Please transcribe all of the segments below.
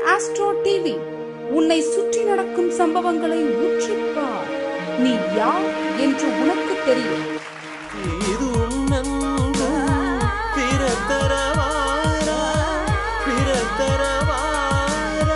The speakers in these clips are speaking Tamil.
ஆஸ்ட்ரோ டிவி உன்னை சுற்றி நடக்கும் சம்பவங்களை உற்றிப்பார் நீ யார் என்று உனக்கு தெரியும் இது உன்னன்பு பிறத்தரவாரா பிறத்தரவாரா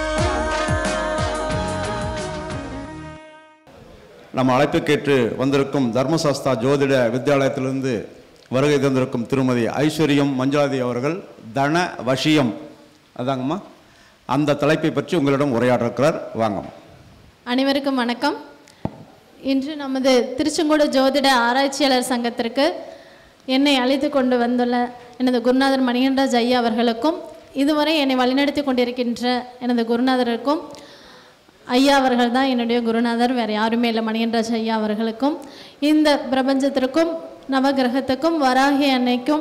நம்ம அழைப்புக்கேற்று வந்திருக்கும் தர்மசாஸ்தா ஜோதிட வித்யாலயத்திலிருந்து வருகை தந்திருக்கும் திருமதி ஐஸ்வர்யம் மஞ்சாதி அவர்கள் தன வசியம் அதாங்கம்மா அந்த தலைப்பை பற்றி உங்களிடம் உரையாடிருக்கிறார் வாங்கம்மா அனைவருக்கும் வணக்கம் இன்று நமது திருச்செங்கோடு ஜோதிட ஆராய்ச்சியாளர் சங்கத்திற்கு என்னை அழைத்து கொண்டு வந்துள்ள எனது குருநாதர் மணிகண்டராஜ் ஐயா அவர்களுக்கும் இதுவரை என்னை வழிநடத்தி கொண்டிருக்கின்ற எனது குருநாதருக்கும் ஐயா அவர்கள் தான் என்னுடைய குருநாதர் வேறு யாருமே இல்லை மணிகண்டராஜ் ஐயா அவர்களுக்கும் இந்த பிரபஞ்சத்திற்கும் நவகிரகத்துக்கும் வராகி அன்னைக்கும்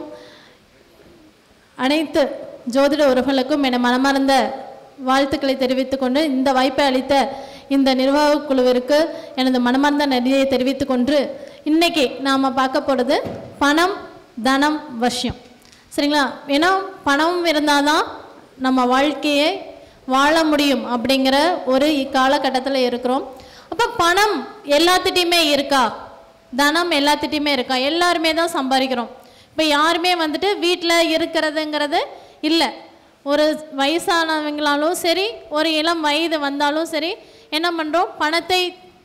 அனைத்து ஜோதிட உறவுகளுக்கும் என மனமார்ந்த வாழ்த்துக்களை தெரிவித்துக்கொண்டு இந்த வாய்ப்பை அளித்த இந்த நிர்வாகக் குழுவிற்கு எனது மனமார்ந்த நன்றியை தெரிவித்துக்கொண்டு இன்னைக்கு நாம் பார்க்க போகிறது பணம் தனம் வசியம் சரிங்களா ஏன்னா பணம் இருந்தால் தான் நம்ம வாழ்க்கையை வாழ முடியும் அப்படிங்கிற ஒரு இக்காலகட்டத்தில் இருக்கிறோம் அப்போ பணம் எல்லாத்துட்டையுமே இருக்கா தனம் எல்லாத்துட்டையுமே இருக்கா எல்லாருமே தான் சம்பாதிக்கிறோம் இப்போ யாருமே வந்துட்டு வீட்டில் இருக்கிறதுங்கிறது இல்லை ஒரு வயசானவங்களாலும் சரி ஒரு இளம் வயது வந்தாலும் சரி என்ன பண்ணுறோம் பணத்தை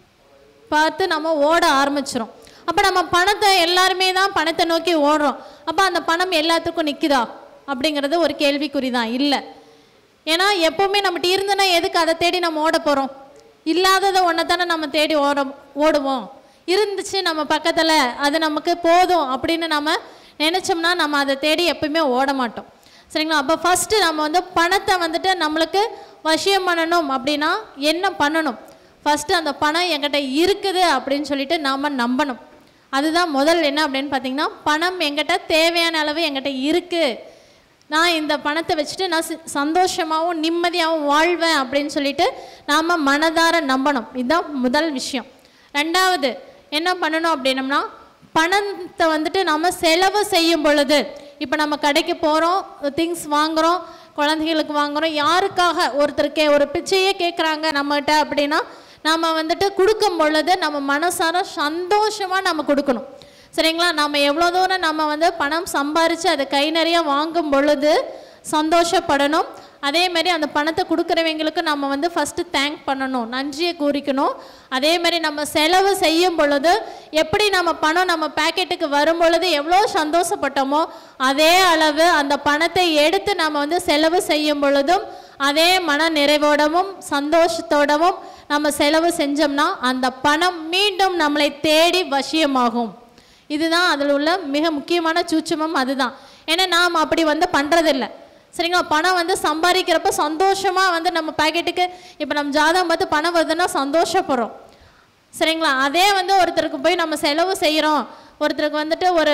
பார்த்து நம்ம ஓட ஆரம்பிச்சிரும் அப்போ நம்ம பணத்தை எல்லாருமே தான் பணத்தை நோக்கி ஓடுறோம் அப்போ அந்த பணம் எல்லாத்துக்கும் நிற்குதா அப்படிங்கிறது ஒரு கேள்விக்குறி தான் இல்லை ஏன்னா எப்போவுமே நம்மகிட்ட இருந்தனா எதுக்கு அதை தேடி நம்ம ஓட போகிறோம் இல்லாததை ஒன்றை தானே நம்ம தேடி ஓட ஓடுவோம் இருந்துச்சு நம்ம பக்கத்தில் அது நமக்கு போதும் அப்படின்னு நம்ம நினச்சோம்னா நம்ம அதை தேடி எப்பவுமே ஓட மாட்டோம் சரிங்களா அப்போ ஃபஸ்ட்டு நம்ம வந்து பணத்தை வந்துட்டு நம்மளுக்கு வசியம் பண்ணணும் அப்படின்னா என்ன பண்ணணும் ஃபஸ்ட்டு அந்த பணம் என்கிட்ட இருக்குது அப்படின்னு சொல்லிட்டு நாம் நம்பணும் அதுதான் முதல் என்ன அப்படின்னு பார்த்தீங்கன்னா பணம் என்கிட்ட தேவையான அளவு என்கிட்ட இருக்குது நான் இந்த பணத்தை வச்சுட்டு நான் சி- சந்தோஷமாவும் நிம்மதியாகவும் வாழ்வேன் அப்படின்னு சொல்லிட்டு நாம் மனதார நம்பணும் இதுதான் முதல் விஷயம் ரெண்டாவது என்ன பண்ணணும் அப்படின்னம்னா பணத்தை வந்துட்டு நம்ம செலவு செய்யும் பொழுது இப்போ நம்ம கடைக்கு போகிறோம் திங்ஸ் வாங்குகிறோம் குழந்தைகளுக்கு வாங்குகிறோம் யாருக்காக ஒருத்தருக்கே ஒரு பிச்சையே கேட்குறாங்க நம்மகிட்ட அப்படின்னா நம்ம வந்துட்டு கொடுக்கும் பொழுது நம்ம மனசார சந்தோஷமாக நம்ம கொடுக்கணும் சரிங்களா நம்ம எவ்வளோ தூரம் நம்ம வந்து பணம் சம்பாரித்து அதை கை நிறைய வாங்கும் பொழுது சந்தோஷப்படணும் அதே மாதிரி அந்த பணத்தை கொடுக்குறவங்களுக்கு நம்ம வந்து ஃபஸ்ட்டு தேங்க் பண்ணணும் நன்றியை கூறிக்கணும் அதே மாதிரி நம்ம செலவு செய்யும் பொழுது எப்படி நம்ம பணம் நம்ம பேக்கெட்டுக்கு வரும் பொழுது எவ்வளோ சந்தோஷப்பட்டோமோ அதே அளவு அந்த பணத்தை எடுத்து நம்ம வந்து செலவு செய்யும் பொழுதும் அதே மன நிறைவோடவும் சந்தோஷத்தோடவும் நம்ம செலவு செஞ்சோம்னா அந்த பணம் மீண்டும் நம்மளை தேடி வசியமாகும் இதுதான் அதில் உள்ள மிக முக்கியமான சூட்சமம் அதுதான் ஏன்னா நாம் அப்படி வந்து பண்ணுறதில்ல சரிங்களா பணம் வந்து சம்பாதிக்கிறப்ப சந்தோஷமாக வந்து நம்ம பாக்கெட்டுக்கு இப்போ நம்ம ஜாதகம் பார்த்து பணம் வருதுன்னா சந்தோஷப்படுறோம் சரிங்களா அதே வந்து ஒருத்தருக்கு போய் நம்ம செலவு செய்கிறோம் ஒருத்தருக்கு வந்துட்டு ஒரு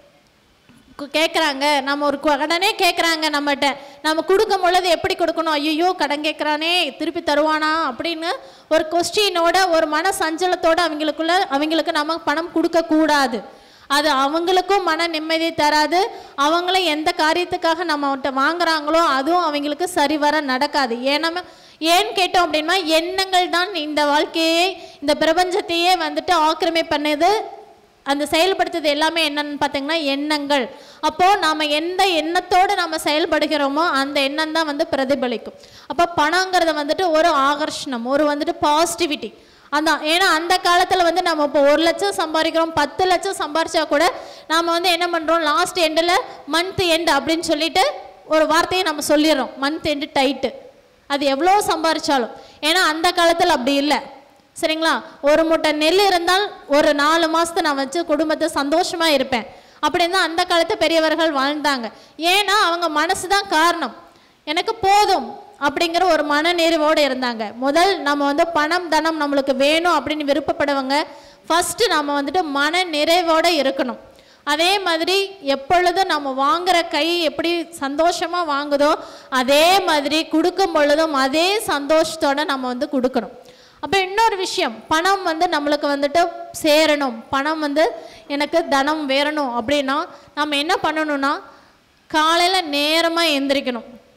கேட்குறாங்க நம்ம ஒரு கடனே கேட்குறாங்க நம்மகிட்ட நம்ம கொடுக்கும் பொழுது எப்படி கொடுக்கணும் ஐயோ கடன் கேட்குறானே திருப்பி தருவானா அப்படின்னு ஒரு கொஸ்டினோட ஒரு மன சஞ்சலத்தோட அவங்களுக்குள்ள அவங்களுக்கு நம்ம பணம் கொடுக்கக்கூடாது அது அவங்களுக்கும் மன நிம்மதி தராது அவங்களும் எந்த காரியத்துக்காக நம்ம அவன்கிட்ட வாங்குறாங்களோ அதுவும் அவங்களுக்கு சரிவர நடக்காது ஏன்னா ஏன் கேட்டோம் அப்படின்னா எண்ணங்கள் தான் இந்த வாழ்க்கையே இந்த பிரபஞ்சத்தையே வந்துட்டு ஆக்கிரமி பண்ணுது அந்த செயல்படுத்துறது எல்லாமே என்னன்னு பார்த்தீங்கன்னா எண்ணங்கள் அப்போது நாம் எந்த எண்ணத்தோடு நம்ம செயல்படுகிறோமோ அந்த எண்ணம் தான் வந்து பிரதிபலிக்கும் அப்போ பணங்கிறத வந்துட்டு ஒரு ஆகர்ஷணம் ஒரு வந்துட்டு பாசிட்டிவிட்டி அதான் ஏன்னா அந்த காலத்தில் வந்து நம்ம இப்போ ஒரு லட்சம் சம்பாதிக்கிறோம் பத்து லட்சம் சம்பாரிச்சா கூட நாம் வந்து என்ன பண்ணுறோம் லாஸ்ட் எண்டில் மந்த் எண்ட் அப்படின்னு சொல்லிட்டு ஒரு வார்த்தையை நம்ம சொல்லிடுறோம் மந்த் எண்டு டைட்டு அது எவ்வளோ சம்பாரிச்சாலும் ஏன்னா அந்த காலத்தில் அப்படி இல்லை சரிங்களா ஒரு மூட்டை நெல் இருந்தால் ஒரு நாலு மாதத்தை நான் வச்சு குடும்பத்தை சந்தோஷமாக இருப்பேன் அப்படின்னு தான் அந்த காலத்து பெரியவர்கள் வாழ்ந்தாங்க ஏன்னா அவங்க மனசு தான் காரணம் எனக்கு போதும் அப்படிங்கிற ஒரு மனநிறைவோடு இருந்தாங்க முதல் நம்ம வந்து பணம் தனம் நம்மளுக்கு வேணும் அப்படின்னு விருப்பப்படுவங்க ஃபஸ்ட்டு நம்ம வந்துட்டு மன நிறைவோடு இருக்கணும் அதே மாதிரி எப்பொழுதும் நம்ம வாங்குற கை எப்படி சந்தோஷமாக வாங்குதோ அதே மாதிரி கொடுக்கும் பொழுதும் அதே சந்தோஷத்தோட நம்ம வந்து கொடுக்கணும் அப்போ இன்னொரு விஷயம் பணம் வந்து நம்மளுக்கு வந்துட்டு சேரணும் பணம் வந்து எனக்கு தனம் வேறணும் அப்படின்னா நம்ம என்ன பண்ணணும்னா காலையில் நேரமாக எந்திரிக்கணும்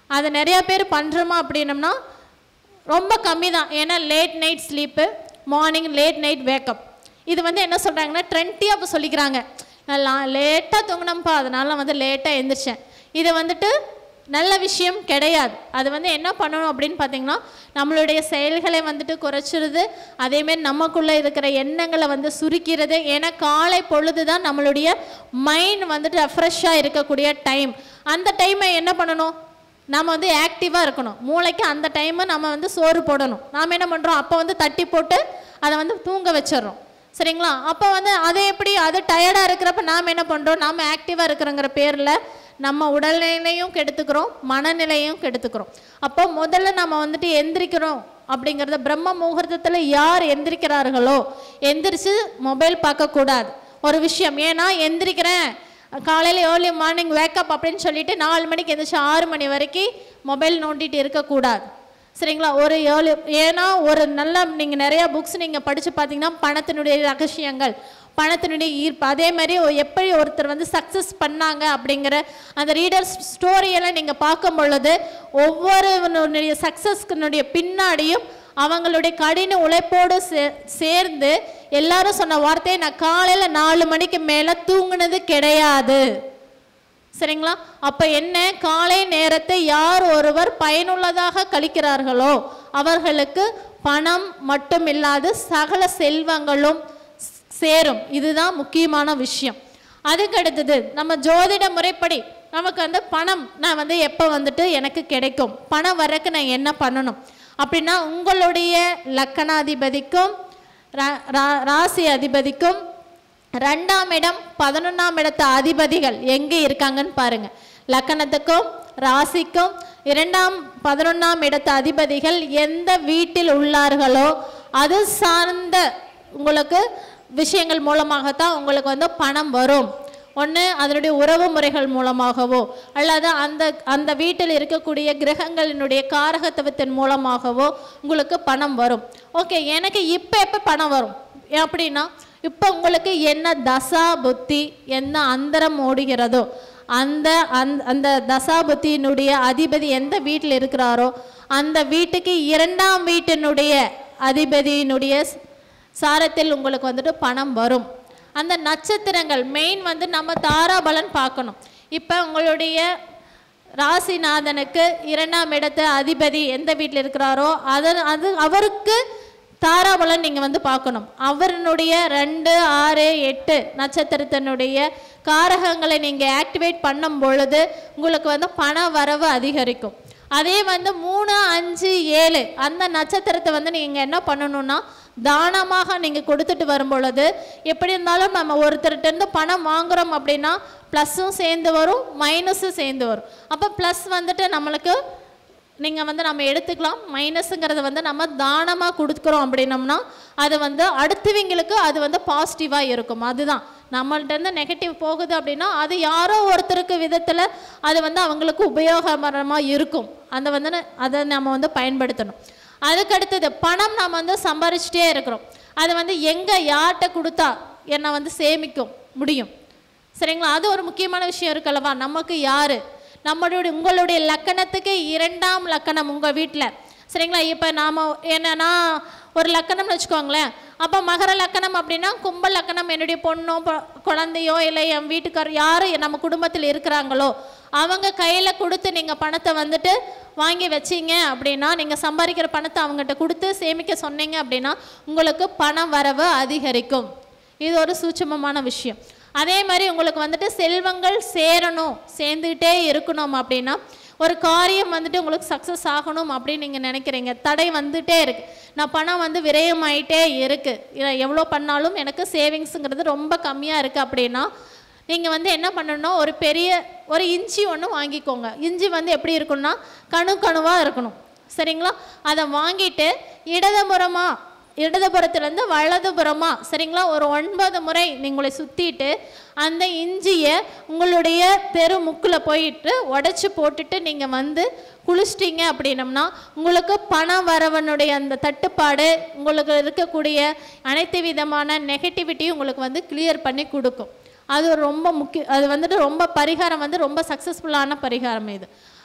அதை நிறைய பேர் பண்ணுறோமா அப்படின்னம்னா ரொம்ப கம்மி தான் ஏன்னா late night sleep morning late night wake up இது வந்து என்ன சொல்கிறாங்கன்னா ட்ரெண்ட்டியாக இப்போ சொல்லிக்கிறாங்க நான் லேட்டாக தூங்கினப்பா அதனால வந்து லேட்டாக எந்திரிச்சேன் இது வந்துட்டு நல்ல விஷயம் கிடையாது அது வந்து என்ன பண்ணணும் அப்படின்னு பார்த்தீங்கன்னா நம்மளுடைய செயல்களை வந்துட்டு குறைச்சிருது அதேமாரி நமக்குள்ளே இருக்கிற எண்ணங்களை வந்து சுருக்கிறது ஏன்னா காலை பொழுது தான் நம்மளுடைய மைண்ட் வந்துட்டு ரெஃப்ரெஷ்ஷாக இருக்கக்கூடிய டைம் அந்த டைமை என்ன பண்ணணும் நம்ம வந்து ஆக்டிவாக இருக்கணும் மூளைக்கு அந்த டைமை நம்ம வந்து சோறு போடணும் நாம் என்ன பண்ணுறோம் அப்போ வந்து தட்டி போட்டு அதை வந்து தூங்க வச்சிடுறோம் சரிங்களா அப்போ வந்து அது எப்படி அது டயர்டாக இருக்கிறப்ப நாம் என்ன பண்ணுறோம் நாம் ஆக்டிவாக இருக்கிறோங்கிற பேரில் நம்ம உடல்நிலையும் கெடுத்துக்கிறோம் மனநிலையும் கெடுத்துக்கிறோம் அப்போ முதல்ல நம்ம வந்துட்டு எந்திரிக்கிறோம் அப்படிங்கிறத பிரம்ம முகூர்த்தத்தில் யார் எந்திரிக்கிறார்களோ எந்திரிச்சு மொபைல் பார்க்கக்கூடாது ஒரு விஷயம் ஏன்னா எந்திரிக்கிறேன் காலையில் ஏர்லி மார்னிங் வேக்கப் அப்படின்னு சொல்லிட்டு நாலு மணிக்கு எந்திரிச்சு ஆறு மணி வரைக்கும் மொபைல் நோண்டிட்டு இருக்கக்கூடாது சரிங்களா ஒரு ஏழு ஏன்னா ஒரு நல்ல நீங்கள் நிறைய புக்ஸ் நீங்கள் படித்து பார்த்தீங்கன்னா பணத்தினுடைய ரகசியங்கள் பணத்தினுடைய ஈர்ப்பு அதே மாதிரி ஒ- எப்படி ஒருத்தர் வந்து சக்ஸஸ் பண்ணாங்க அப்படிங்கிற அந்த ரீடர்ஸ் ஸ்டோரியெல்லாம் நீங்கள் பார்க்கும் பொழுது ஒவ்வொருவனுடைய சக்ஸஸ்னுடைய பின்னாடியும் அவங்களுடைய கடின உழைப்போடு சே சேர்ந்து எல்லாரும் சொன்ன வார்த்தையை நான் காலையில் நாலு மணிக்கு மேலே தூங்குனது கிடையாது சரிங்களா அப்போ என்ன காலை நேரத்தை யார் ஒருவர் பயனுள்ளதாக கழிக்கிறார்களோ அவர்களுக்கு பணம் மட்டும் இல்லாது சகல செல்வங்களும் ஸ்- சேரும் இதுதான் முக்கியமான விஷயம் அதுக்கு அடுத்தது நம்ம ஜோதிட முறைப்படி நமக்கு வந்து பணம் நான் வந்து எப்போ வந்துட்டு எனக்கு கிடைக்கும் பணம் வரக்கு நான் என்ன பண்ணணும் அப்படின்னா உங்களுடைய லக்கணாதிபதிக்கும் ரா- ரா- ராசி அதிபதிக்கும் ரெண்டாம் இடம் பதினொன்றாம் இடத்து அதிபதிகள் எங்கே இருக்காங்கன்னு பாருங்க லக்கணத்துக்கும் ராசிக்கும் இரண்டாம் பதினொன்றாம் இடத்து அதிபதிகள் எந்த வீட்டில் உள்ளார்களோ அது சார்ந்த உங்களுக்கு விஷயங்கள் மூலமாகத்தான் உங்களுக்கு வந்து பணம் வரும் ஒன்று அதனுடைய உறவு முறைகள் மூலமாகவோ அல்லது அந்த அந்த வீட்டில் இருக்கக்கூடிய கிரகங்களினுடைய காரகத்துவத்தின் மூலமாகவோ உங்களுக்கு பணம் வரும் ஓகே எனக்கு இப்போ எப்போ பணம் வரும் அப்படின்னா இப்போ உங்களுக்கு என்ன தசா புத்தி என்ன அந்தரம் ஓடுகிறதோ அந்த அந்த அந்த தசா புத்தியினுடைய அதிபதி எந்த வீட்டில் இருக்கிறாரோ அந்த வீட்டுக்கு இரண்டாம் வீட்டினுடைய அதிபதியினுடைய சாரத்தில் உங்களுக்கு வந்துட்டு பணம் வரும் அந்த நட்சத்திரங்கள் மெயின் வந்து நம்ம தாராபலன் பார்க்கணும் இப்போ உங்களுடைய ராசிநாதனுக்கு இரண்டாம் இடத்து அதிபதி எந்த வீட்டில் இருக்கிறாரோ அதன் அது அவருக்கு தாராபலன் நீங்கள் வந்து பார்க்கணும் அவருடைய ரெண்டு ஆறு எட்டு நட்சத்திரத்தினுடைய காரகங்களை நீங்கள் ஆக்டிவேட் பண்ணும் பொழுது உங்களுக்கு வந்து பண வரவு அதிகரிக்கும் அதே வந்து மூணு அஞ்சு ஏழு அந்த நட்சத்திரத்தை வந்து நீங்கள் என்ன பண்ணணும்னா தானமாக நீங்கள் கொடுத்துட்டு வரும் பொழுது எப்படி இருந்தாலும் நம்ம ஒருத்தர்கிட்ட இருந்து பணம் வாங்குறோம் அப்படின்னா ப்ளஸ்ஸும் சேர்ந்து வரும் மைனஸும் சேர்ந்து வரும் அப்போ ப்ளஸ் வந்துட்டு நம்மளுக்கு நீங்கள் வந்து நம்ம எடுத்துக்கலாம் மைனஸுங்கிறத வந்து நம்ம தானமாக கொடுக்குறோம் அப்படின்னம்னா அது வந்து அடுத்தவங்களுக்கு அது வந்து பாசிட்டிவாக இருக்கும் அதுதான் நம்மள்ட்ட இருந்து நெகட்டிவ் போகுது அப்படின்னா அது யாரோ ஒருத்தருக்கு விதத்தில் அது வந்து அவங்களுக்கு உபயோககரமாக இருக்கும் அந்த வந்து ந- அதை நம்ம வந்து பயன்படுத்தணும் அதுக்கு அடுத்தது பணம் நம்ம வந்து சம்பாரிச்சிட்டே இருக்கிறோம் அது வந்து எங்கே யார்கிட்ட கொடுத்தா என்னை வந்து சேமிக்கும் முடியும் சரிங்களா அது ஒரு முக்கியமான விஷயம் இருக்குல்லவா நமக்கு யாரு நம்மளுடைய உங்களுடைய லக்கணத்துக்கு இரண்டாம் லக்கணம் உங்கள் வீட்டில் சரிங்களா இப்போ நாம் என்னன்னா ஒரு லக்கணம்னு வச்சுக்கோங்களேன் அப்போ மகர லக்கணம் அப்படின்னா கும்ப லக்கணம் என்னுடைய பொண்ணோ பொ- குழந்தையோ இல்லை என் வீட்டுக்கார் யார் நம்ம குடும்பத்தில் இருக்கிறாங்களோ அவங்க கையில் கொடுத்து நீங்கள் பணத்தை வந்துட்டு வாங்கி வச்சீங்க அப்படின்னா நீங்கள் சம்பாதிக்கிற பணத்தை அவங்ககிட்ட கொடுத்து சேமிக்க சொன்னீங்க அப்படின்னா உங்களுக்கு பண வரவு அதிகரிக்கும் இது ஒரு சூட்சமமான விஷயம் அதே மாதிரி உங்களுக்கு வந்துட்டு செல்வங்கள் சேரணும் சேர்ந்துக்கிட்டே இருக்கணும் அப்படின்னா ஒரு காரியம் வந்துட்டு உங்களுக்கு சக்ஸஸ் ஆகணும் அப்படின்னு நீங்கள் நினைக்கிறீங்க தடை வந்துட்டே இருக்கு நான் பணம் வந்து விரயமாயிட்டே இருக்கு இதை எவ்வளோ பண்ணாலும் எனக்கு சேவிங்ஸுங்கிறது ரொம்ப கம்மியாக இருக்குது அப்படின்னா நீங்கள் வந்து என்ன பண்ணணும்னா ஒரு பெரிய ஒரு இஞ்சி ஒன்று வாங்கிக்கோங்க இஞ்சி வந்து எப்படி இருக்கும்னா கணு கணுவாக இருக்கணும் சரிங்களா அதை வாங்கிட்டு இடதுபுறமாக இடதுபுறத்துலேருந்து வலதுபுறமா சரிங்களா ஒரு ஒன்பது முறை நீங்களை சுற்றிட்டு அந்த இஞ்சியை உங்களுடைய தெரு முக்கில் போயிட்டு உடச்சி போட்டுட்டு நீங்கள் வந்து குளிச்சிட்டீங்க அப்படின்னம்னா உங்களுக்கு பண வரவனுடைய அந்த தட்டுப்பாடு உங்களுக்கு இருக்கக்கூடிய அனைத்து விதமான நெகட்டிவிட்டியும் உங்களுக்கு வந்து கிளியர் பண்ணி கொடுக்கும் அது ஒரு ரொம்ப முக்கிய அது வந்துட்டு ரொம்ப பரிகாரம் வந்து ரொம்ப சக்ஸஸ்ஃபுல்லான பரிகாரம் இது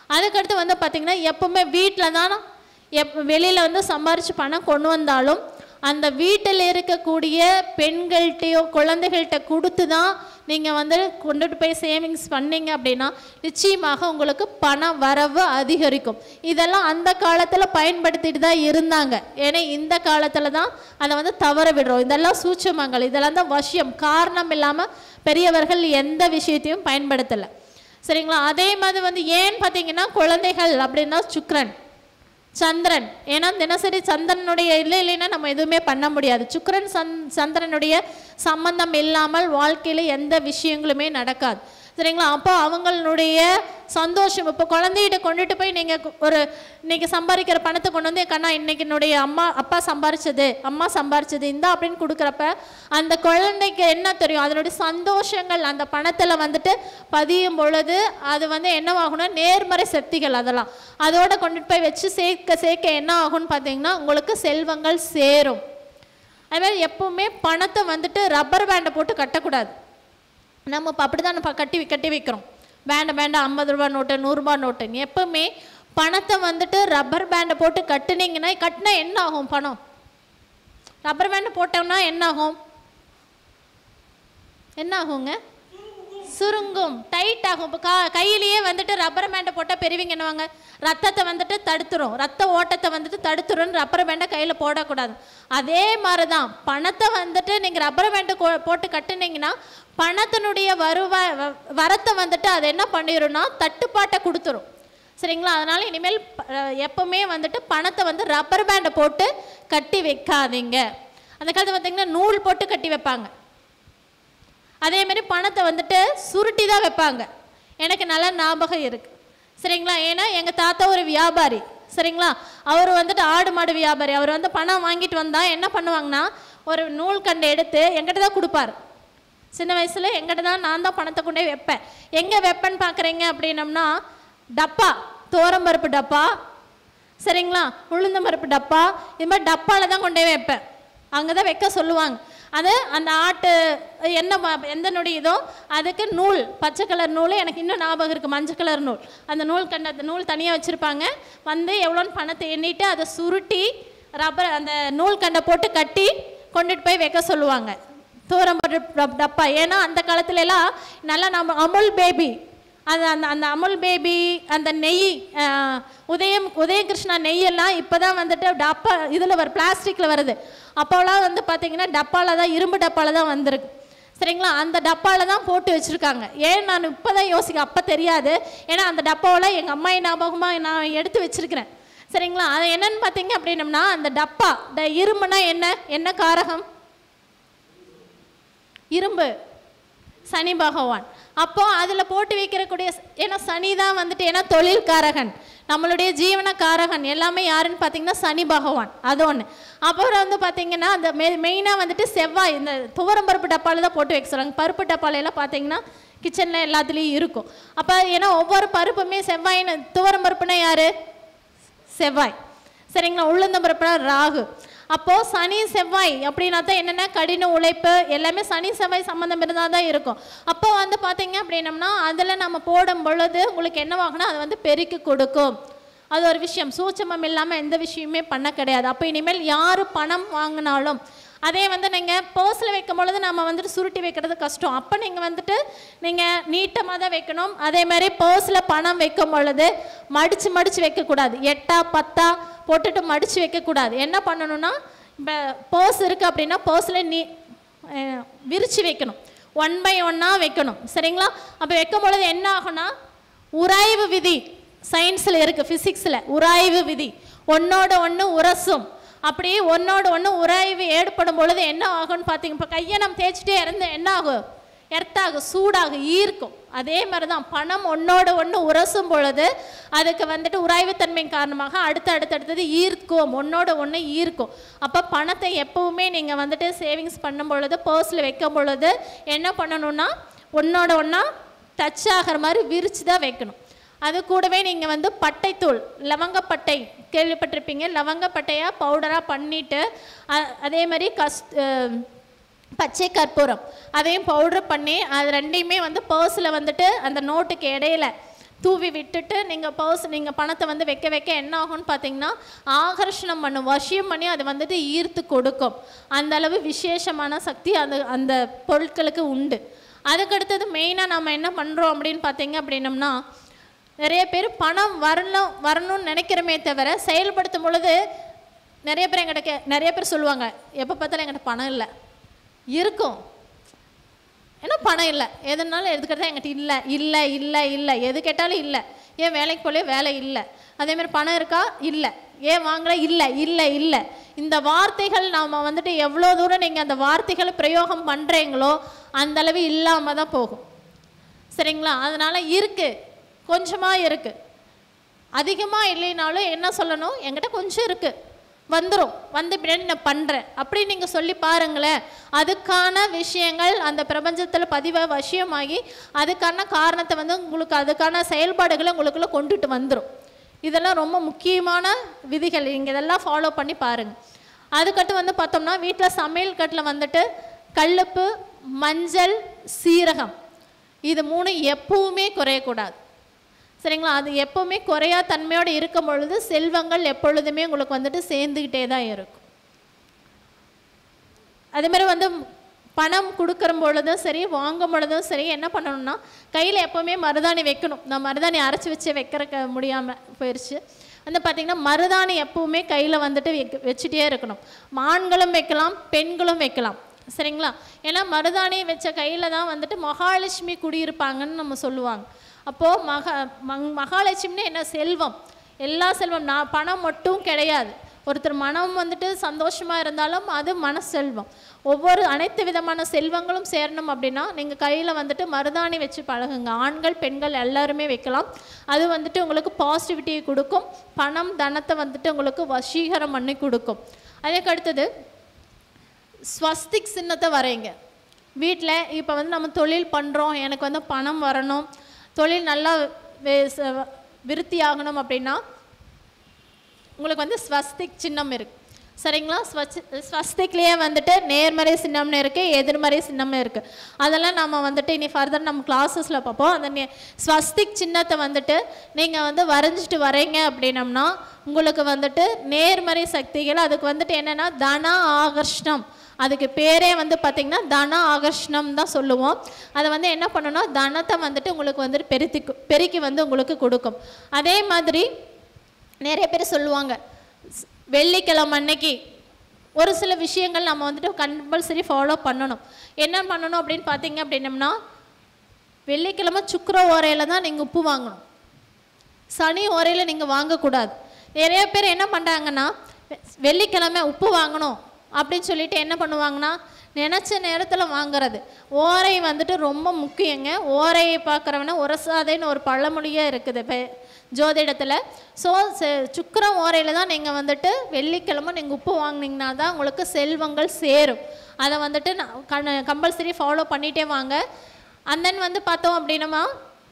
அதுக்கடுத்து வந்து பார்த்திங்கன்னா எப்பவுமே வீட்டில் தான் எப் வெளியில் வந்து சம்பாரித்து பணம் கொண்டு வந்தாலும் அந்த வீட்டில் இருக்கக்கூடிய பெண்கள்கிட்டயோ குழந்தைகள்கிட்ட கொடுத்து தான் நீங்கள் வந்து கொண்டுட்டு போய் சேவிங்ஸ் பண்ணீங்க அப்படின்னா நிச்சயமாக உங்களுக்கு பண வரவு அதிகரிக்கும் இதெல்லாம் அந்த காலத்தில் பயன்படுத்திட்டு தான் இருந்தாங்க ஏன்னா இந்த காலத்தில் தான் அதை வந்து தவற விடுறோம் இதெல்லாம் சூட்சமங்கள் இதெல்லாம் தான் வசியம் காரணம் இல்லாமல் பெரியவர்கள் எந்த விஷயத்தையும் பயன்படுத்தலை சரிங்களா அதே மாதிரி வந்து ஏன் பார்த்தீங்கன்னா குழந்தைகள் அப்படின்னா சுக்ரன் சந்திரன் ஏன்னா தினசரி சந்திரனுடைய இல்லை இல்லைன்னா நம்ம எதுவுமே பண்ண முடியாது சுக்கிரன் சந் சந்திரனுடைய சம்பந்தம் இல்லாமல் வாழ்க்கையில் எந்த விஷயங்களுமே நடக்காது சரிங்களா அப்போ அவங்களுடைய சந்தோஷம் இப்போ குழந்தைகிட்ட கொண்டுட்டு போய் நீங்கள் ஒரு இன்னைக்கு சம்பாதிக்கிற பணத்தை கொண்டு வந்து கண்ணா இன்னைக்கு என்னுடைய அம்மா அப்பா சம்பாரிச்சது அம்மா சம்பாரிச்சது இந்த அப்படின்னு கொடுக்குறப்ப அந்த குழந்தைக்கு என்ன தெரியும் அதனுடைய சந்தோஷங்கள் அந்த பணத்தில் வந்துட்டு பதியும் பொழுது அது வந்து என்னவாகும்னா நேர்மறை சக்திகள் அதெல்லாம் அதோட கொண்டுட்டு போய் வச்சு சேர்க்க சேர்க்க என்ன ஆகும்னு பார்த்தீங்கன்னா உங்களுக்கு செல்வங்கள் சேரும் அது மாதிரி எப்பவுமே பணத்தை வந்துட்டு ரப்பர் பேண்டை போட்டு கட்டக்கூடாது நம்ம இப்போ அப்படி தான் கட்டி கட்டி வைக்கிறோம் வேண்டாம் வேண்டாம் ஐம்பது ரூபா நோட்டு நூறுரூபா நோட்டுன்னு எப்பவுமே பணத்தை வந்துட்டு ரப்பர் பேண்டை போட்டு கட்டுனீங்கன்னா கட்டினா என்ன ஆகும் பணம் ரப்பர் பேண்டை போட்டோம்னா என்ன ஆகும் என்ன ஆகுங்க சுருங்கும் டைட் ஆகும் இப்போ கா கையிலேயே வந்துட்டு ரப்பர் பேண்டை போட்டால் பெரியவங்க என்னவாங்க ரத்தத்தை வந்துட்டு தடுத்துரும் ரத்த ஓட்டத்தை வந்துட்டு தடுத்துரும் ரப்பர் பேண்டை கையில் போடக்கூடாது அதே மாதிரி தான் பணத்தை வந்துட்டு நீங்கள் ரப்பர் பேண்டை போட்டு கட்டுனீங்கன்னா பணத்தினுடைய வருவாய் வ- வரத்தை வந்துட்டு அது என்ன பண்ணிடும்னா தட்டுப்பாட்டை கொடுத்துரும் சரிங்களா அதனால் இனிமேல் ப- அஹ் எப்பவுமே வந்துட்டு பணத்தை வந்து ரப்பர் பேண்டை போட்டு கட்டி வைக்காதீங்க அந்த காலத்தில் பார்த்தீங்கன்னா நூல் போட்டு கட்டி வைப்பாங்க அதே மாதிரி பணத்தை வந்துட்டு சுருட்டி தான் வைப்பாங்க எனக்கு நல்ல ஞாபகம் இருக்கு சரிங்களா ஏன்னா எங்கள் தாத்தா ஒரு வியாபாரி சரிங்களா அவர் வந்துட்டு ஆடு மாடு வியாபாரி அவர் வந்து பணம் வாங்கிட்டு வந்தால் என்ன பண்ணுவாங்கன்னா ஒரு நூல் கண்டு எடுத்து எங்கிட்ட தான் கொடுப்பார் சின்ன வயசில் எங்கிட்ட தான் நான் தான் பணத்தை கொண்டே வைப்பேன் எங்கே வைப்பேன்னு பார்க்குறீங்க அப்படின்னம்னா டப்பா தோரம்பருப்பு டப்பா சரிங்களா உளுந்தம் பருப்பு டப்பா இது மாதிரி டப்பாவில் தான் கொண்டே வைப்பேன் அங்கே தான் வைக்க சொல்லுவாங்க அது அந்த ஆட்டு என்ன ம- எந்த நொடியுதோ அதுக்கு நூல் பச்சை கலர் நூல் எனக்கு இன்னும் ஞாபகம் இருக்குது மஞ்சள் கலர் நூல் அந்த நூல் கண்ட அந்த நூல் தனியாக வச்சுருப்பாங்க வந்து எவ்வளோன்னு பணத்தை எண்ணிட்டு அதை சுருட்டி ரப்பர் அந்த நூல் கண்டை போட்டு கட்டி கொண்டுட்டு போய் வைக்க சொல்லுவாங்க தூரம்பருப்பு டப்பா ஏன்னா அந்த காலத்துல எல்லாம் நல்லா நம்ம அமுல் பேபி அது அந்த அந்த அமுல் பேபி அந்த நெய் அஹ், உதயம் உதயகிருஷ்ணா நெய்யெல்லாம் இப்போ தான் வந்துட்டு டப்பா இதில் வரும் பிளாஸ்டிக்கில் வருது அப்போலாம் வந்து பார்த்தீங்கன்னா டப்பாவில் தான் இரும்பு டப்பாவில் தான் வந்திருக்கு சரிங்களா அந்த டப்பாவில் தான் போட்டு வச்சுருக்காங்க ஏன் நான் இப்போ தான் யோசிக்க அப்போ தெரியாது ஏன்னா அந்த டப்பாவில் எங்கள் அம்மா ஞாபகமாக நான் எடுத்து வச்சுருக்கிறேன் சரிங்களா அது என்னன்னு பார்த்தீங்க அப்படின்னம்னா அந்த டப்பா இந்த இரும்புனா என்ன என்ன காரகம் இரும்பு சனி பகவான் அப்போ அதில் போட்டு வைக்கிறக்கூடிய ஏன்னா சனி தான் வந்துட்டு ஏன்னா தொழில்காரகன் நம்மளுடைய ஜீவனக்காரகன் எல்லாமே யாருன்னு பார்த்தீங்கன்னா சனி பகவான் அது ஒன்று அப்புறம் வந்து பார்த்தீங்கன்னா அந்த மெ மெயினாக வந்துட்டு செவ்வாய் இந்த துவரம்பருப்பு டப்பாவில் தான் போட்டு வைக்க சொல்கிறாங்க பருப்பு டப்பால எல்லாம் பார்த்தீங்கன்னா கிச்சனில் எல்லாத்துலேயும் இருக்கும் அப்போ ஏன்னா ஒவ்வொரு பருப்புமே செவ்வாயின்னு துவரம்பருப்புனா யார் செவ்வாய் சரிங்களா உளுந்தம் பருப்புனா ராகு அப்போது சனி செவ்வாய் அப்படின்னா தான் என்னென்ன கடின உழைப்பு எல்லாமே சனி செவ்வாய் சம்மந்தம் இருந்தால் தான் இருக்கும் அப்போ வந்து பார்த்தீங்க அப்படின்னம்னா அதில் நம்ம போடும் பொழுது உங்களுக்கு என்னவாகனா அது வந்து பெருக்கி கொடுக்கும் அது ஒரு விஷயம் சூட்சமம் இல்லாமல் எந்த விஷயமே பண்ண கிடையாது அப்போ இனிமேல் யார் பணம் வாங்கினாலும் அதே வந்து நீங்கள் பர்ஸில் வைக்கும் பொழுது நம்ம வந்துட்டு சுருட்டி வைக்கிறது கஷ்டம் அப்போ நீங்கள் வந்துட்டு நீங்கள் நீட்டமாக தான் வைக்கணும் அதே மாதிரி பர்ஸில் பணம் வைக்கும் பொழுது மடித்து மடித்து வைக்கக்கூடாது எட்டா பத்தா போட்டுட்டு மடித்து வைக்கக்கூடாது என்ன பண்ணணும்னா இப்போ பர்ஸ் இருக்குது அப்படின்னா பர்ஸில் நீ அஹ், விரிச்சு வைக்கணும் ஒன் பை ஒன்னாக வைக்கணும் சரிங்களா அப்போ வைக்கும் பொழுது என்ன ஆகும்னா உராய்வு விதி சயின்ஸில் இருக்குது ஃபிசிக்ஸில் உராய்வு விதி ஒன்னோட ஒன்று உரசும் அப்படியே ஒன்னோட ஒன்று உராய்வு ஏற்படும் பொழுது என்ன ஆகும்னு பார்த்தீங்க இப்போ கையை நம்ம தேய்ச்சிட்டே இருந்து என்ன ஆகும் எர்த்தாகும் சூடாகும் ஈர்க்கும் அதே மாதிரி தான் பணம் ஒன்னோட ஒன்று உரசும் பொழுது அதுக்கு வந்துட்டு உராய்வுத்தன்மை காரணமாக அடுத்து அடுத்தடுத்தது ஈர்க்கும் ஒன்னோட ஒன்று ஈர்க்கும் அப்போ பணத்தை எப்பவுமே நீங்கள் வந்துட்டு சேவிங்ஸ் பண்ணும் பொழுது பர்ஸில் வைக்கும் பொழுது என்ன பண்ணணும்னா ஒன்னோட ஒன்றா டச் ஆகிற மாதிரி விரித்து தான் வைக்கணும் அது கூடவே நீங்கள் வந்து பட்டைத்தூள் லவங்கப்பட்டை கேள்விப்பட்டிருப்பீங்க லவங்கப்பட்டையாக பவுடராக பண்ணிவிட்டு அதே மாதிரி கஸ் அஹ், பச்சை கற்பூரம் அதையும் பவுடர் பண்ணி அது ரெண்டையுமே வந்து பர்ஸில் வந்துட்டு அந்த நோட்டுக்கு இடையில தூவி விட்டுட்டு நீங்கள் பர்ஸ் நீங்கள் பணத்தை வந்து வைக்க வைக்க என்ன ஆகும்னு பார்த்தீங்கன்னா ஆகர்ஷணம் பண்ணும் வசியம் பண்ணி அது வந்துட்டு ஈர்த்து கொடுக்கும் அந்த அளவு விசேஷமான சக்தி அந்த அந்த பொருட்களுக்கு உண்டு அதுக்கடுத்தது மெயினாக நம்ம என்ன பண்ணுறோம் அப்படின்னு பார்த்தீங்க அப்படின்னம்னா நிறைய பேர் பணம் வரணும் வரணும்னு நினைக்கிறோமே தவிர செயல்படுத்தும் பொழுது நிறைய பேர் எங்கிட்ட கே நிறைய பேர் சொல்லுவாங்க எப்போ பார்த்தாலும் என்கிட்ட பணம் இல்லை இருக்கும் ஏன்னா பணம் இல்லை எதுனாலும் எதுக்கிட்ட என்கிட்ட இல்லை இல்லை இல்லை இல்லை எது கேட்டாலும் இல்லை ஏன் வேலைக்கு போலே வேலை இல்லை அதேமாதிரி பணம் இருக்கா இல்லை ஏன் வாங்கல இல்லை இல்லை இல்லை இந்த வார்த்தைகள் நாம் வந்துட்டு எவ்வளோ தூரம் நீங்கள் அந்த வார்த்தைகளை பிரயோகம் பண்ணுறீங்களோ அந்த அளவு இல்லாமல் தான் போகும் சரிங்களா அதனால் இருக்குது கொஞ்சமாக இருக்குது அதிகமாக இல்லைனாலும் என்ன சொல்லணும் என்கிட்ட கொஞ்சம் இருக்குது வந்துடும் வந்து பின்னாடி நான் பண்ணுறேன் அப்படி நீங்கள் சொல்லி பாருங்களேன் அதுக்கான விஷயங்கள் அந்த பிரபஞ்சத்தில் பதிவை வசியமாகி அதுக்கான காரணத்தை வந்து உங்களுக்கு அதுக்கான செயல்பாடுகளை உங்களுக்குள்ள கொண்டுட்டு வந்துடும் இதெல்லாம் ரொம்ப முக்கியமான விதிகள் நீங்கள் இதெல்லாம் ஃபாலோ பண்ணி பாருங்கள் அதுக்கட்டு வந்து பார்த்தோம்னா வீட்டில் சமையல் கட்டில் வந்துட்டு கல்லுப்பு மஞ்சள் சீரகம் இது மூணு எப்பவுமே குறையக்கூடாது சரிங்களா அது எப்பவுமே குறையா தன்மையோடு இருக்கும் பொழுது செல்வங்கள் எப்பொழுதுமே உங்களுக்கு வந்துட்டு சேர்ந்துக்கிட்டே தான் இருக்கும் அதே மாதிரி வந்து பணம் கொடுக்குற பொழுதும் சரி வாங்கும் பொழுதும் சரி என்ன பண்ணணும்னா கையில் எப்போவுமே மருதாணி வைக்கணும் நான் மருதாணி அரைச்சி வச்சு வைக்கிறக்க முடியாமல் போயிடுச்சு வந்து பார்த்திங்கன்னா மருதாணி எப்பவுமே கையில் வந்துட்டு வைக்க வச்சுட்டே இருக்கணும் ஆண்களும் வைக்கலாம் பெண்களும் வைக்கலாம் சரிங்களா ஏன்னா மருதாணி வச்ச கையில் தான் வந்துட்டு மகாலட்சுமி குடியிருப்பாங்கன்னு நம்ம சொல்லுவாங்க அப்போது மகா மங் மகாலட்சுமின்னு என்ன செல்வம் எல்லா செல்வம் நான் பணம் மட்டும் கிடையாது ஒருத்தர் மனம் வந்துட்டு சந்தோஷமாக இருந்தாலும் அது மன செல்வம் ஒவ்வொரு அனைத்து விதமான செல்வங்களும் சேரணும் அப்படின்னா நீங்கள் கையில் வந்துட்டு மருதாணி வச்சு பழகுங்க ஆண்கள் பெண்கள் எல்லாருமே வைக்கலாம் அது வந்துட்டு உங்களுக்கு பாசிட்டிவிட்டியை கொடுக்கும் பணம் தனத்தை வந்துட்டு உங்களுக்கு வசீகரம் பண்ணி கொடுக்கும் அதுக்கு அடுத்தது ஸ்வஸ்திக் சின்னத்தை வரைங்க வீட்டில் இப்போ வந்து நம்ம தொழில் பண்ணுறோம் எனக்கு வந்து பணம் வரணும் தொழில் நல்லா வே- ச- விருத்தி ஆகணும் அப்படின்னா உங்களுக்கு வந்து ஸ்வஸ்திக் சின்னம் இருக்கு சரிங்களா ஸ்வச் ஸ்வஸ்திக்லேயே வந்துட்டு நேர்மறை சின்னம்னு இருக்குது எதிர்மறை சின்னம்னு இருக்குது அதெல்லாம் நம்ம வந்துட்டு இனி ஃபர்தர் நம்ம கிளாஸஸில் பார்ப்போம் அந்த நே- ஸ்வஸ்திக் சின்னத்தை வந்துட்டு நீங்கள் வந்து வரைஞ்சிட்டு வரீங்க அப்படின்னம்னா உங்களுக்கு வந்துட்டு நேர்மறை சக்திகள் அதுக்கு வந்துட்டு என்னென்னா தன ஆகர்ஷ்ணம் அதுக்கு பேரே வந்து பார்த்திங்கன்னா தன ஆகர்ஷணம் தான் சொல்லுவோம் அதை வந்து என்ன பண்ணணும்னா தனத்தை வந்துட்டு உங்களுக்கு வந்துட்டு பெருத்தி பெருக்கி வந்து உங்களுக்கு கொடுக்கும் அதே மாதிரி நிறைய பேர் சொல்லுவாங்க ஸ்- வெள்ளிக்கிழமை அன்னைக்கு ஒரு சில விஷயங்கள் நம்ம வந்துட்டு கம்பல்சரி ஃபாலோ பண்ணணும் என்ன பண்ணணும் அப்படின்னு பார்த்தீங்க அப்படின்னம்னா வெள்ளிக்கிழமை சுக்கிர ஓரையில் தான் நீங்கள் உப்பு வாங்கணும் சனி ஓரையில் நீங்கள் வாங்கக்கூடாது நிறைய பேர் என்ன பண்ணுறாங்கன்னா வெ- வெள்ளிக்கிழமை உப்பு வாங்கணும் அப்படின்னு சொல்லிட்டு என்ன பண்ணுவாங்கன்னா நினச்ச நேரத்தில் வாங்குறது ஓரை வந்துட்டு ரொம்ப முக்கியங்க ஓரையை பார்க்குறவன உரசாதேன்னு ஒரு பழமொழியே இருக்குது இப்போ ஜோதிடத்தில் ஸோ சுக்கிரம் ஓரையில் தான் நீங்கள் வந்துட்டு வெள்ளிக்கிழமை நீங்கள் உப்பு வாங்குனீங்கன்னா தான் உங்களுக்கு செல்வங்கள் சேரும் அதை வந்துட்டு கம்பல்சரி ஃபாலோ பண்ணிகிட்டே வாங்க and then வந்து பார்த்தோம் அப்படின்னமா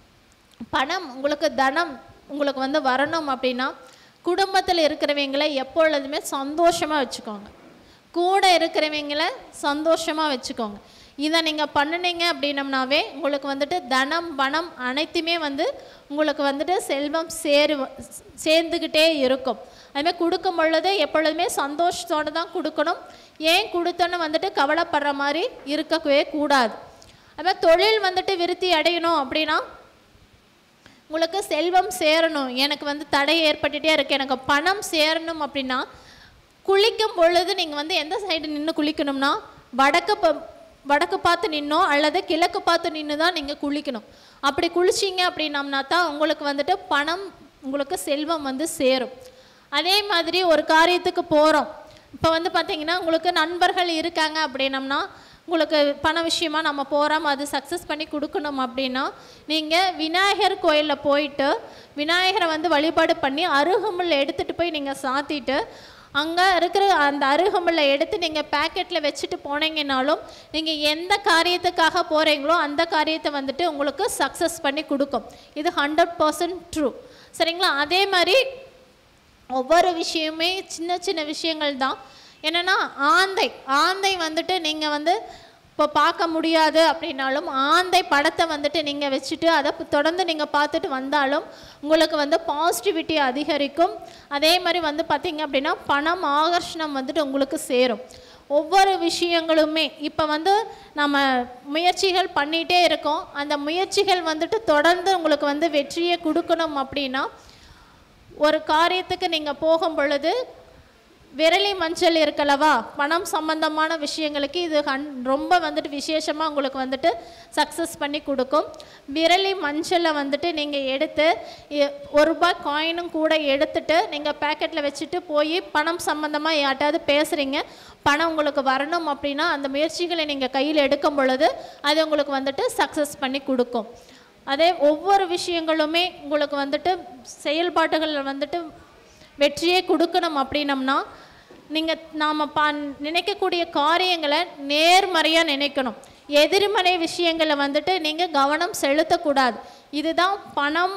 பணம் உங்களுக்கு தனம் உங்களுக்கு வந்து வரணும் அப்படின்னா குடும்பத்தில் இருக்கிறவங்களை எப்பொழுதுமே சந்தோஷமாக வச்சுக்கோங்க கூட இருக்கிறவங்கள சந்தோஷமாக வச்சுக்கோங்க இதை நீங்கள் பண்ணுனீங்க அப்படின்னம்னாவே உங்களுக்கு வந்துட்டு தனம் பணம் அனைத்துமே வந்து உங்களுக்கு வந்துட்டு செல்வம் சேரு சேர்ந்துக்கிட்டே இருக்கும் அதுமாதிரி கொடுக்கும் பொழுது எப்பொழுதுமே சந்தோஷத்தோடு தான் கொடுக்கணும் ஏன் கொடுத்தோன்னு வந்துட்டு கவலைப்படுற மாதிரி இருக்கவே கூடாது அதுமாதிரி தொழில் வந்துட்டு விருத்தி அடையணும் அப்படின்னா உங்களுக்கு செல்வம் சேரணும் எனக்கு வந்து தடை ஏற்பட்டுட்டே இருக்கு எனக்கு பணம் சேரணும் அப்படின்னா குளிக்கும் பொழுது நீங்கள் வந்து எந்த சைடு நின்று குளிக்கணும்னா வடக்கு ப- வடக்கு பார்த்து நின்னோ அல்லது கிழக்கு பார்த்து நின்று தான் நீங்கள் குளிக்கணும் அப்படி குளிச்சிங்க அப்படின்னம்னா தான் உங்களுக்கு வந்துட்டு பணம் உங்களுக்கு செல்வம் வந்து சேரும் அதே மாதிரி ஒரு காரியத்துக்கு போகிறோம் இப்போ வந்து பார்த்தீங்கன்னா உங்களுக்கு நண்பர்கள் இருக்காங்க அப்படின்னம்னா உங்களுக்கு பண விஷயமா நம்ம போகிறோம் அது சக்ஸஸ் பண்ணி கொடுக்கணும் அப்படின்னா நீங்கள் விநாயகர் கோயிலில் போயிட்டு விநாயகரை வந்து வழிபாடு பண்ணி அருகம்புல் எடுத்துகிட்டு போய் நீங்கள் சாத்திட்டு அங்கே இருக்கிற அந்த அருகம்புல்லை எடுத்து நீங்கள் பேக்கெட்டில் வச்சுட்டு போனீங்கனாலும் நீங்கள் எந்த காரியத்துக்காக போகிறீங்களோ அந்த காரியத்தை வந்துட்டு உங்களுக்கு சக்ஸஸ் பண்ணி கொடுக்கும் இது ஹண்ட்ரட் பர்சன்ட் ட்ரூ சரிங்களா அதே மாதிரி ஒவ்வொரு விஷயமே சின்ன சின்ன விஷயங்கள் தான் என்னென்னா ஆந்தை ஆந்தை வந்துட்டு நீங்கள் வந்து இப்போ பார்க்க முடியாது அப்படின்னாலும் ஆந்தை படத்தை வந்துட்டு நீங்கள் வச்சுட்டு அதை ப- தொடர்ந்து நீங்கள் பார்த்துட்டு வந்தாலும் உங்களுக்கு வந்து பாசிட்டிவிட்டி அதிகரிக்கும் அதே மாதிரி வந்து பார்த்தீங்க அப்படின்னா பணம் ஆகர்ஷணம் வந்துட்டு உங்களுக்கு சேரும் ஒவ்வொரு விஷயங்களுமே இப்போ வந்து நம்ம முயற்சிகள் பண்ணிகிட்டே இருக்கோம் அந்த முயற்சிகள் வந்துட்டு தொடர்ந்து உங்களுக்கு வந்து வெற்றியை கொடுக்கணும் அப்படின்னா ஒரு காரியத்துக்கு நீங்கள் போகும் பொழுது விரலி மஞ்சள் இருக்கலவா பணம் சம்பந்தமான விஷயங்களுக்கு இது ஹன் ரொம்ப வந்துட்டு விசேஷமாக உங்களுக்கு வந்துட்டு சக்ஸஸ் பண்ணி கொடுக்கும் விரலி மஞ்சளை வந்துட்டு நீங்கள் எடுத்து இ- ஒரு ரூபாய் காயினும் கூட எடுத்துட்டு நீங்கள் பேக்கெட்டில் வச்சுட்டு போய் பணம் சம்பந்தமாக யார்ட்டாவது பேசுகிறீங்க பணம் உங்களுக்கு வரணும் அப்படின்னா அந்த முயற்சிகளை நீங்கள் கையில் எடுக்கும் பொழுது அது உங்களுக்கு வந்துட்டு சக்ஸஸ் பண்ணி கொடுக்கும் அதே ஒவ்வொரு விஷயங்களுமே உங்களுக்கு வந்துட்டு செயல்பாடுகள் வந்துட்டு வெற்றியை கொடுக்கணும் அப்படின்னம்னா நீங்கள் நாம் பா நினைக்கக்கூடிய காரியங்களை நேர்மறையாக நினைக்கணும் எதிர்மறை விஷயங்களை வந்துட்டு நீங்கள் கவனம் செலுத்தக்கூடாது இதுதான் பணம்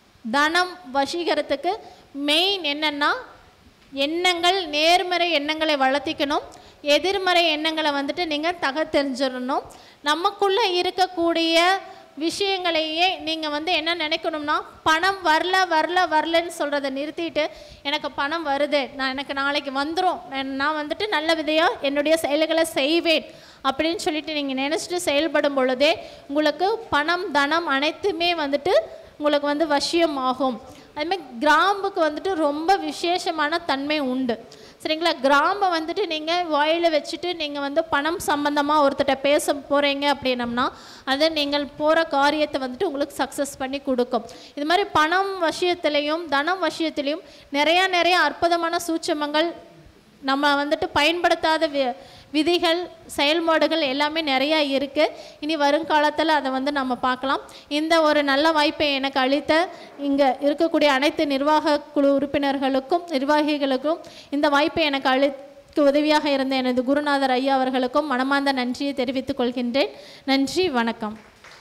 தனம் வசீகரத்துக்கு மெயின் என்னன்னா எண்ணங்கள் நேர்மறை எண்ணங்களை வளர்த்திக்கணும் எதிர்மறை எண்ணங்களை வந்துட்டு நீங்கள் தகத்தெறிஞ்சிடணும் நமக்குள்ளே இருக்கக்கூடிய விஷயங்களையே நீங்கள் வந்து என்ன நினைக்கணும்னா பணம் வரல வரல வரலன்னு சொல்கிறத நிறுத்திட்டு எனக்கு பணம் வருது நான் எனக்கு நாளைக்கு வந்துடும் நான் வந்துட்டு நல்ல விதையாக என்னுடைய செயல்களை செய்வேன் அப்படின்னு சொல்லிட்டு நீங்கள் நினச்சிட்டு செயல்படும் பொழுதே உங்களுக்கு பணம் தனம் அனைத்துமே வந்துட்டு உங்களுக்கு வந்து வசியம் ஆகும் அதுமாதிரி கிராம்புக்கு வந்துட்டு ரொம்ப விசேஷமான தன்மை உண்டு சரிங்களா கிராம்பை வந்துட்டு நீங்கள் வாயில் வச்சுட்டு நீங்கள் வந்து பணம் சம்பந்தமாக ஒருத்தர்கிட்ட பேச போகிறீங்க அப்படின்னம்னா அதை நீங்கள் போகிற காரியத்தை வந்துட்டு உங்களுக்கு சக்ஸஸ் பண்ணி கொடுக்கும் இது மாதிரி பணம் விஷயத்துலேயும் தனம் விஷயத்துலேயும் நிறையா நிறைய அற்புதமான சூட்சமங்கள் நம்ம வந்துட்டு பயன்படுத்தாத வி விதிகள் செயல்பாடுகள் எல்லாமே நிறையா இருக்குது இனி வருங்காலத்தில் அதை வந்து நம்ம பார்க்கலாம் இந்த ஒரு நல்ல வாய்ப்பை எனக்கு அளித்த இங்கே இருக்கக்கூடிய அனைத்து நிர்வாக குழு உறுப்பினர்களுக்கும் நிர்வாகிகளுக்கும் இந்த வாய்ப்பை எனக்கு அளிக்க உதவியாக இருந்த எனது குருநாதர் ஐயா அவர்களுக்கும் மனமார்ந்த நன்றியை தெரிவித்துக் கொள்கின்றேன் நன்றி வணக்கம்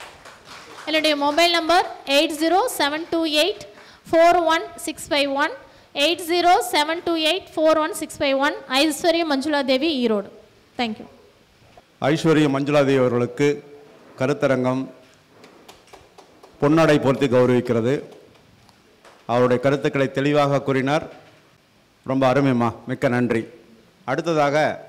என்னுடைய mobile number eight zero seven two eight four one six five one eight zero seven two eight four one six five one Aishwarya Manjula Devi Erode thank you Aishwarya Manjuladevi அவர்களுக்கு கருத்தரங்கம் பொன்னாடை பொருத்தி கௌரவிக்கிறது அவருடைய கருத்துக்களை தெளிவாக கூறினார் ரொம்ப அருமைம்மா மிக்க நன்றி அடுத்ததாக